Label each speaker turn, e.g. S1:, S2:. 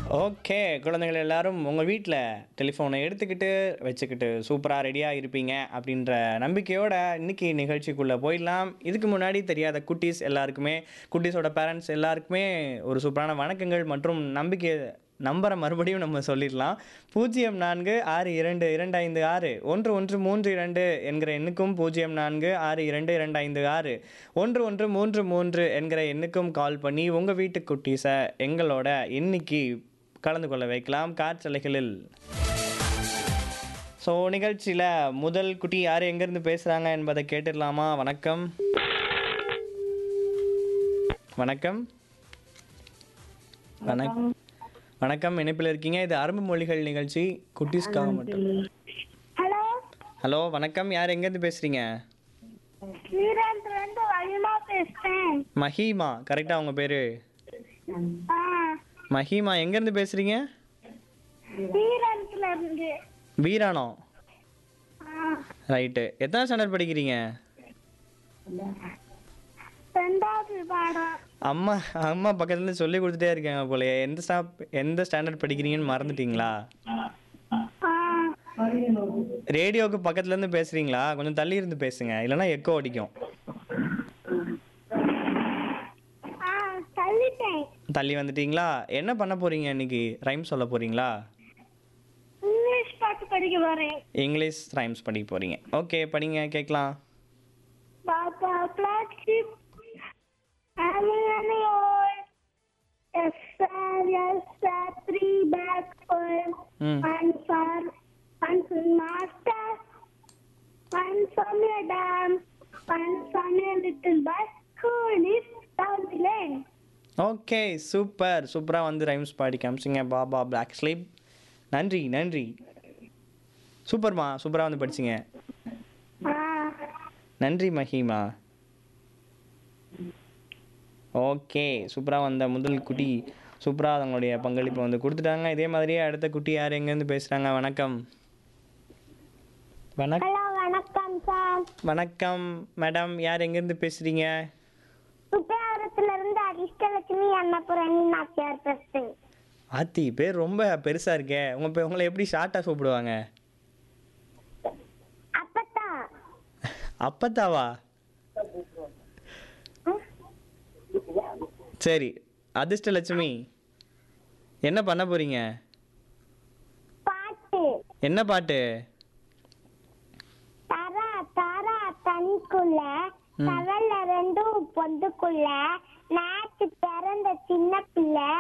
S1: Okay குழந்தைகள் எல்லாரும் உங்கள் வீட்டில் டெலிஃபோனை எடுத்துக்கிட்டு வச்சுக்கிட்டு சூப்பராக ரெடியாக இருப்பீங்க அப்படின்ற நம்பிக்கையோட இன்னைக்கு நிகழ்ச்சிக்குள்ளே போயிடலாம் இதுக்கு முன்னாடி தெரியாத குட்டீஸ் எல்லாருக்குமே குட்டீஸோட பேரண்ட்ஸ் எல்லாருக்குமே ஒரு சூப்பரான வணக்கங்கள் மற்றும் நம்பிக்கை நம்பரை மறுபடியும் நம்ம சொல்லிடலாம் பூஜ்ஜியம் நான்கு ஆறு இரண்டு இரண்டு ஐந்து ஆறு ஒன்று ஒன்று மூன்று இரண்டு என்கிற எண்ணுக்கும் பூஜ்ஜியம் நான்கு ஆறு இரண்டு இரண்டு ஐந்து ஆறு ஒன்று ஒன்று மூன்று மூன்று என்கிற எண்ணுக்கும் கால் பண்ணி உங்கள் வீட்டு குட்டீஸை எங்களோட இன்னைக்கு கலந்து கொள்ள வைக்கலாம் காற்றலைகளில் ஸோ நிகழ்ச்சியில் முதல் குட்டி யார் எங்கேருந்து பேசுகிறாங்க என்பதை கேட்டுடலாமா வணக்கம் வணக்கம் வணக்கம் வணக்கம் இணைப்பில் இருக்கீங்க இது அரும்பு மொழிகள் நிகழ்ச்சி குட்டீஸ்க்காக மட்டும்
S2: ஹலோ
S1: ஹலோ வணக்கம் யார் எங்கேருந்து பேசுகிறீங்க
S2: ஸ்ரீரண்ட் இருந்து வலிமா பேசுறேன்
S1: மஹிமா கரெக்டாக உங்கள் பேர்
S2: ஆ
S1: மஹிமா எங்கேருந்து பேசுகிறீங்க
S2: ஸ்ரீரண்ட்ல இருந்து
S1: வீராணம்
S2: ஆ
S1: ரைட்டு எத்தனை ஸ்டாண்டர்ட் படிக்கிறீங்க
S2: ரெண்டாவது பாடம்
S1: அம்மா அம்மா பக்கத்துலேருந்து சொல்லி கொடுத்துட்டே இருக்காங்க போலயே எந்த ஸ்டாப் எந்த ஸ்டாண்டர்ட் படிக்கிறீங்கன்னு மறந்துட்டீங்களா
S2: ஆ
S1: ரேடியோவுக்கு பக்கத்துலேருந்து பேசுகிறீங்களா கொஞ்சம் தள்ளி இருந்து பேசுங்க இல்லைன்னா எக்கோ அடிக்கும்
S2: ஆ தள்ளிட்டேன்
S1: தள்ளி வந்துட்டீங்களா என்ன பண்ண போகிறீங்க இன்னைக்கு ரைம் சொல்ல போகிறீங்களா
S2: இங்கிலீஷ் பாட்டு படிக்க போறேன்
S1: இங்கிலீஷ் ரைம்ஸ் படிக்க போகிறீங்க ஓகே படிங்க கேட்கலாம்
S2: பாப்பா பிளாட்ஷிப் Annual SRS three back for
S1: ம்
S2: one for one for master, one from a dam, one from a little bus. School is down the lane.
S1: Okay super சூப்பராக வந்து ரைம்ஸ் பாடி காமிச்சிங்க பாபா பிளாக் ஸ்லீப் நன்றி நன்றி சூப்பர்மா சூப்பராக வந்து படிச்சிங்க
S2: Ah,
S1: நன்றி மஹிமா ஓகே சூப்பராக வந்த முதல் குட்டி சூப்பராக அவங்களுடைய பங்களிப்பை வந்து கொடுத்துட்டாங்க இதே மாதிரியே அடுத்த குட்டி யார் எங்கேருந்து பேசுகிறாங்க வணக்கம் வணக்
S2: hello, வணக்கம் சார்
S1: வணக்கம் மேடம் யார் எங்கேருந்து பேசுகிறீங்க
S2: சுப்பியாரத்துல இருந்து அரிஷ்டலட்சுமி அன்னபுரணி நாச்சியார் பேசுறேன்
S1: ஆத்தி பேர் ரொம்ப பெருசாக இருக்கே உங்கள் பேர் உங்களை எப்படி ஷார்ட்டாக கூப்பிடுவாங்க
S2: அப்பத்தான்
S1: அப்பத்தாவா சரி அதிர்ஷ்டலட்சுமி என்ன பண்ண போறீங்க
S2: பாட்டு
S1: என்ன பாட்டு
S2: தரா தாரா தனிக்குள்ள
S1: ம்.
S2: தவள ரெண்டும் பொந்துக்குள்ள நேற்று பிறந்த சின்ன பிள்ளை